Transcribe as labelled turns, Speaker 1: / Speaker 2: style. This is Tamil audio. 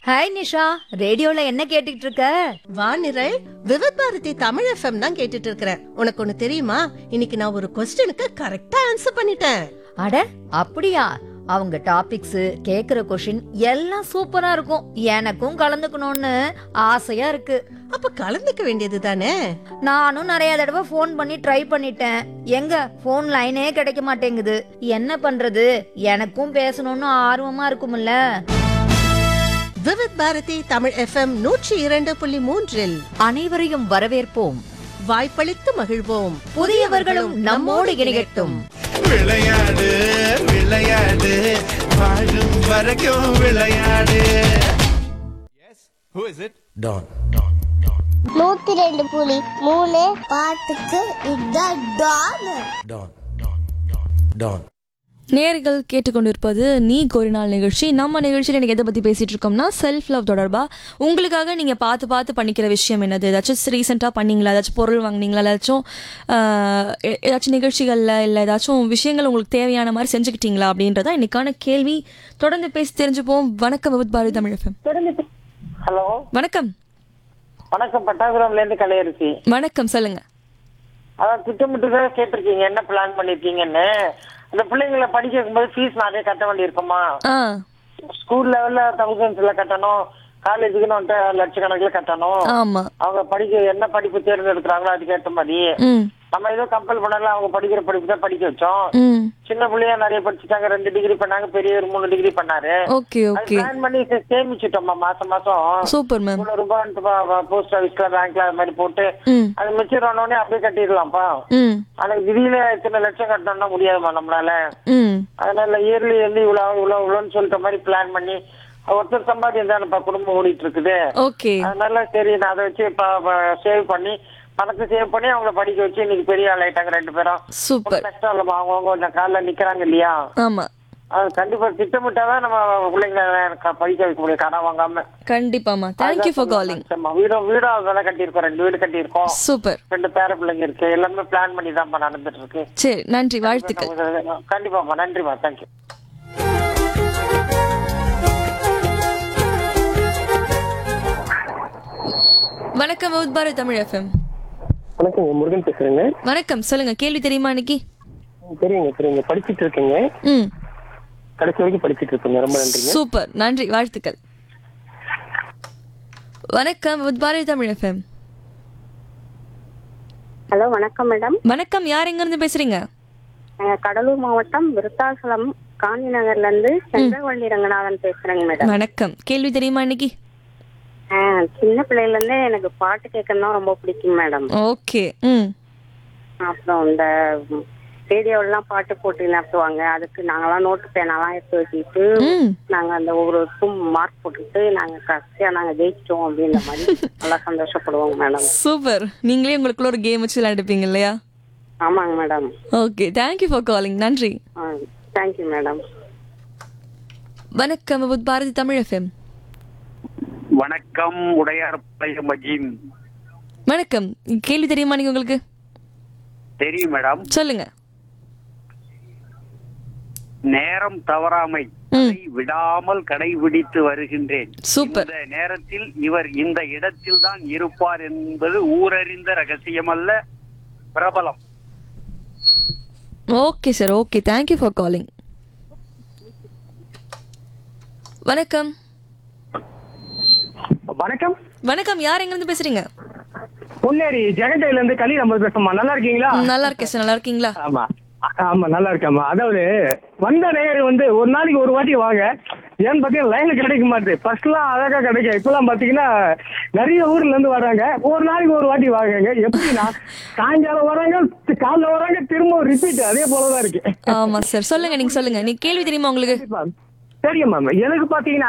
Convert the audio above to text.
Speaker 1: ஹாய் நிஷா ரேடியோல என்ன கேட்டுட்டு இருக்க
Speaker 2: வானிரல் விவத் பாரதி தமிழ் எஃப்எம் தான் கேட்டுட்டு இருக்கிறேன் உனக்கு ஒண்ணு தெரியுமா இன்னைக்கு நான் ஒரு கொஸ்டினுக்கு கரெக்டா ஆன்சர் பண்ணிட்டேன்
Speaker 1: அட அப்படியா அவங்க டாபிக்ஸ் கேக்குற கொஷின் எல்லாம் சூப்பரா இருக்கும் எனக்கும் கலந்துக்கணும்னு ஆசையா இருக்கு
Speaker 2: அப்ப கலந்துக்க வேண்டியது தானே
Speaker 1: நானும் நிறைய தடவை ஃபோன் பண்ணி ட்ரை பண்ணிட்டேன் எங்க ஃபோன் லைனே கிடைக்க மாட்டேங்குது என்ன பண்றது எனக்கும் பேசணும்னு ஆர்வமா இருக்கும்ல
Speaker 2: விவத் பாரதி தமிழ் எஃப்எம் நூற்றி இரண்டு புள்ளி மூன்றில்
Speaker 1: அனைவரையும் வரவேற்போம்
Speaker 2: வாய்ப்பளித்து மகிழ்வோம்
Speaker 1: புதியவர்களும் நம்மோடு இணையட்டும்
Speaker 3: விளையாடு விளையாடு வாழும் வரைக்கும் விளையாடு Who is it?
Speaker 4: Don.
Speaker 5: நூத்தி ரெண்டு புலி மூணு பாட்டுக்கு இதான் டான்
Speaker 4: Don. Don.
Speaker 6: நேர்கள் கேட்டுக்கொண்டிருப்பது நீ கோரினால் நிகழ்ச்சி நம்ம நிகழ்ச்சியில் எனக்கு எதை பற்றி பேசிகிட்டு இருக்கோம்னா செல்ஃப் லவ் தொடர்பாக உங்களுக்காக நீங்கள் பார்த்து பார்த்து பண்ணிக்கிற விஷயம் என்னது ஏதாச்சும் ரீசெண்டாக பண்ணீங்களா ஏதாச்சும் பொருள் வாங்குனீங்களா ஏதாச்சும் ஆஹ், எ- ஏதாச்சும் நிகழ்ச்சிகளில் இல்லை ஏதாச்சும் விஷயங்கள் உங்களுக்கு தேவையான மாதிரி செஞ்சுக்கிட்டீங்களா அப்படின்றத இன்னைக்கான கேள்வி தொடர்ந்து பேசி தெரிஞ்சுப்போம் வணக்கம் விபத் பாரதி தமிழ் FM.
Speaker 7: ஹலோ
Speaker 6: வணக்கம்
Speaker 7: வணக்கம் பட்டாபுரம்ல இருந்து கலையரசி
Speaker 6: வணக்கம் சொல்லுங்கள்
Speaker 7: அதான் திட்டமிட்டு தான் கேட்டிருக்கீங்க என்ன பிளான் பண்ணிருக்கீங்கன்னு அந்த பிள்ளைங்களை படிக்க வைக்கும்போது ஃபீஸ் நிறைய கட்ட வேண்டியிருக்குமா
Speaker 6: ஆ
Speaker 7: ஸ்கூல் லெவல்ல தௌசண்ட்ஸ்ல கட்டணும் காலேஜுக்குன்னு வந்துட்டு லட்சக்கணக்கில் கட்டணும்
Speaker 6: ஆமாம்
Speaker 7: அவங்க படிக்க என்ன படிப்பு தேர்ந்தெடுக்கிறாங்களோ அதுக்கேற்ற மாதிரி
Speaker 6: ம்
Speaker 7: நம்ம ஏதோ கம்பல் பண்ணல அவங்க படிக்கிற படிப்பு தான் படிக்க வச்சோம்
Speaker 6: ம்
Speaker 7: சின்ன பிள்ளையா நிறைய படிச்சுட்டாங்க ரெண்டு டிகிரி பண்ணாங்க பெரியவர் மூணு டிகிரி பண்ணாரு
Speaker 6: ஓகே
Speaker 7: அது
Speaker 6: ஓகே
Speaker 7: பிளான் பண்ணி சே- சேமிச்சிட்டோம்மா மாசம் மாசம்
Speaker 6: சூப்பர் மேம்
Speaker 7: இவ்வளவு ரூபாய் போஸ்ட் ஆபீஸ்ல பேங்க்ல அது மாதிரி போட்டு
Speaker 6: ம்
Speaker 7: அது மெச்சூர் ஆனோடனே அப்படியே கட்டிடலாம்ப்பா
Speaker 6: ம்
Speaker 7: ஆனா திடீர்னு இத்தனை லட்சம் கட்டணும்னா முடியாதுமா நம்மளால
Speaker 6: ம்
Speaker 7: அதனால இயர்லி வந்து இவ்வளவு இவ்வளவு இவ்வளவுன்னு சொல்லிட்ட மாதிரி பிளான் பண்ணி ஒருத்தர் சம்பாதியம் தானேப்பா குடும்பம் ஓடிட்டு இருக்குது
Speaker 6: ஓகே
Speaker 7: அதனால சரி நான் அதை வச்சு சேவ் பண்ணி பணத்தை சேவ் பண்ணி அவங்கள படிக்க வச்சு இன்னைக்கு பெரிய ஆள் ஆயிட்டாங்க ரெண்டு பேரும்
Speaker 6: சூப்பர்
Speaker 7: கஷ்டம் இல்லம்மா அவங்கவுங்க கொஞ்சம் காலில் நிக்கிறாங்க இல்லையா
Speaker 6: ஆமா
Speaker 7: அது கண்டிப்பா திட்டமிட்டாதான் நம்ம பிள்ளைங்களை க- படிக்க வைக்க முடியும் கடன் வாங்காம
Speaker 6: கண்டிப்பாமா தேங்க்யூ ஃபார் காலிங்
Speaker 7: ஆமா, வீடும் வீடும் அதெல்லாம் கட்டியிருக்கோம் ரெண்டு வீடு கட்டியிருக்கோம்
Speaker 6: சூப்பர்
Speaker 7: ரெண்டு பேர பிள்ளைங்க இருக்கு எல்லாமே பிளான் பண்ணி தான் நடந்துட்டு இருக்கு
Speaker 6: சரி நன்றி வாழ்த்துக்கள்
Speaker 7: கண்டிப்பாப்பா நன்றிமா தேங்க்யூ
Speaker 6: வணக்கம் வித் பாரத் தமிழ் எஃப்எம்
Speaker 8: வணக்கம் முருகன் பேசுறேங்க
Speaker 6: வணக்கம் சொல்லுங்க கேள்வி தெரியுமா இன்னைக்கு
Speaker 8: தெரியுங்க தெரியுங்க படிச்சிட்டு இருக்கேங்க
Speaker 6: ம்
Speaker 8: கடைசி வரைக்கும் படிச்சிட்டு இருக்கேங்க ரொம்ப நன்றிங்க
Speaker 6: சூப்பர் நன்றி வாழ்த்துக்கள் வணக்கம் with Bharat Tamil FM
Speaker 9: hello வணக்கம் மேடம்
Speaker 6: வணக்கம் யார் எங்க இருந்து பேசுறீங்க
Speaker 9: நாங்க கடலூர் மாவட்டம் விருத்தாசலம் காந்தி நகர்ல இருந்து சென்றவள்ளி ரங்கநாதன் பேசுறேங்க மேடம்
Speaker 6: வணக்கம் கேள்வி தெரியுமா இன்னைக்கு
Speaker 9: ஆ, சின்ன பிள்ளையில இருந்தே எனக்கு பாட்டு கேட்கறதுனா ரொம்ப பிடிக்கும் மேடம்
Speaker 6: ஓகே ம்
Speaker 9: அப்புறம் இந்த ரேடியோலாம் பாட்டு போட்டு நடத்துவாங்க அதுக்கு நாங்கெல்லாம் நோட்டு பேனாலாம் எடுத்து வச்சுக்கிட்டு
Speaker 6: ம்
Speaker 9: நாங்க அந்த ஒவ்வொருக்கும் மார்க் போட்டுக்கிட்டு நாங்க கடைசியா நாங்க ஜெயிச்சிட்டோம் அப்படின்ற மாதிரி நல்லா சந்தோஷப்படுவோங்க மேடம்
Speaker 6: சூப்பர் நீங்களே உங்களுக்குள்ள ஒரு கேம் வச்சு விளையாண்டுப்பீங்க இல்லையா
Speaker 9: ஆமாங்க madam
Speaker 6: okay thank you for calling நன்றி
Speaker 9: தேங்க்யூ மேடம்
Speaker 6: வணக்கம் வித் பாரதி தமிழ் எஃப்எம்
Speaker 10: வணக்கம் உடையார் பழைய மஜீம்
Speaker 6: வணக்கம் கேள்வி தெரியுமா நீங்க உங்களுக்கு
Speaker 10: தெரியும் மேடம்
Speaker 6: சொல்லுங்க
Speaker 10: நேரம் தவறாமை அதை விடாமல் கடைபிடித்து வருகின்றேன்
Speaker 6: சூப்பர்
Speaker 10: இந்த நேரத்தில் இவர் இந்த இடத்தில் தான் இருப்பார் என்பது ஊரறிந்த ரகசியம் அல்ல பிரபலம்
Speaker 6: okay sir okay thank you for calling வணக்கம்
Speaker 8: வணக்கம்
Speaker 6: வணக்கம் யார் எங்க இருந்து பேசுறீங்க
Speaker 8: பொன்னேரி ஜெகண்டையில இருந்து கலி நம்ம பேசுமா நல்லா இருக்கீங்களா
Speaker 6: ம், நல்லா இருக்கேன் சார் நல்லா இருக்கீங்களா
Speaker 8: ஆமா ஆ- ஆமா நல்லா இருக்கேம்மா அதாவது வந்த நேயர் வந்து ஒரு நாளைக்கு ஒரு வாட்டி வாங்க ஏன்னு பாத்தீங்கன்னா லைன் கிடைக்க மாட்டுது ஃபர்ஸ்ட்லாம் அழகா கிடைக்கும் இப்பெல்லாம் பாத்தீங்கன்னா நிறைய ஊர்ல இருந்து வராங்க ஒரு நாளைக்கு ஒரு வாட்டி வாங்குங்க எப்படின்னா சாயங்காலம் வராங்க காலைல வராங்க திரும்ப ரிப்பீட் அதே போலதான் இருக்கு
Speaker 6: ஆமா சார் சொல்லுங்க நீங்க சொல்லுங்க நீ கேள்வி தெரியுமா உங்களுக்கு
Speaker 8: தெரியும் மேம் எனக்கு பாத்தீங்கன்னா